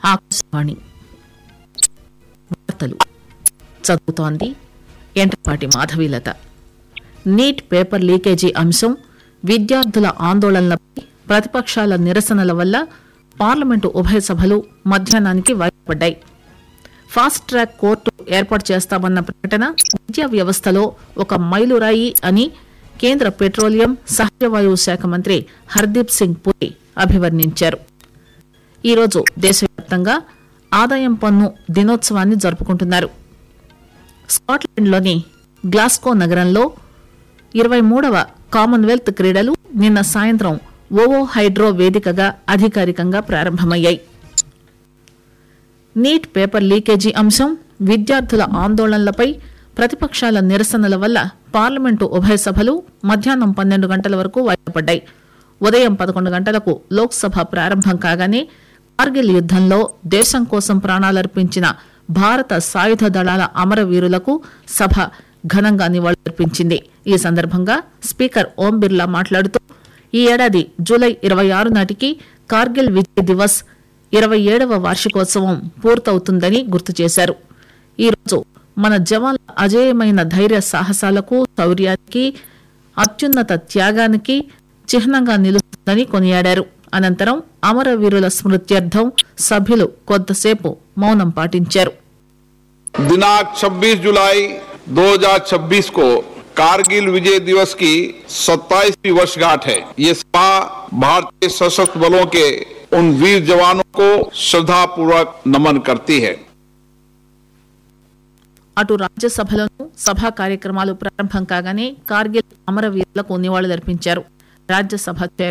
ఆకాశవాణి వార్తలు చదువుతోంది Entapati Madhavilatha NEET paper leakage అంశం విద్యార్థుల ఆందోళనలపై ప్రతిపక్షాల నిరసనల వల్ల పార్లమెంటు ఉభయ సభలు మధ్యాహ్నానికి వాయిదాపడ్డాయి ఫాస్ట్ ట్రాక్ కోర్టు ఏర్పాటు చేస్తామన్న ప్రకటన విద్యా వ్యవస్థలో ఒక మైలురాయి అని కేంద్ర పెట్రోలియం సహజవాయువు శాఖ మంత్రి హర్దీప్ సింగ్ పురి అభివర్ణించారు ఈరోజు దేశవ్యాప్తంగా ఆదాయం పన్ను దినోత్సవాన్ని జరుపుకుంటున్నారు స్కాట్లాండ్లోని గ్లాస్కో నగరంలో ఇరవై మూడవ కామన్వెల్త్ క్రీడలు నిన్న సాయంత్రం ఓవో హైడ్రో వేదికగా అధికారికంగా ప్రారంభమయ్యాయి నీట్ పేపర్ లీకేజీ అంశం విద్యార్థుల ఆందోళనలపై ప్రతిపక్షాల నిరసనల వల్ల పార్లమెంటు ఉభయ సభలు మధ్యాహ్నం పన్నెండు గంటల వరకు వాయిదాపడ్డాయి ఉదయం పదకొండు గంటలకు లోక్సభ ప్రారంభం కాగానే కార్గిల్ యుద్దంలో దేశం కోసం ప్రాణాలర్పించిన భారత సాయుధ దళాల అమరవీరులకు సభ ఘనంగా నివాళులర్పించింది ఈ సందర్భంగా స్పీకర్ ఓం బిర్లా మాట్లాడుతూ ఈ ఏడాది జూలై ఇరవై ఆరు నాటికి కార్గిల్ విజయ్ దివస్ ఇరవై ఏడవ వార్షికోత్సవం పూర్తవుతుందని గుర్తు చేశారు ఈరోజు మన జవాన్ల అజేయమైన ధైర్య సాహసాలకు శౌర్యానికి అత్యున్నత త్యాగానికి చిహ్నంగా నిలుస్తుందని కొనియాడారు అనంతరం అమరవీరుల స్మృత్యర్థం సభ్యులు కొద్దిసేపు మౌనం పాటించారు दिनांक 26 जुलाई 2026 को कारगिल विजय दिवस की 27वीं वर्षगांठ है ये सभा भारतीय सशस्त्र बलों के उन वीर जवानों को श्रद्धा पूर्वक नमन करती है అటు రాజ్యసభలోనూ సభా కార్యక్రమాలు ప్రారంభం కాగానే కార్గిల్ అమరవీరులకు నివాళులర్పించారు రాజ్యసభ చైర్మన్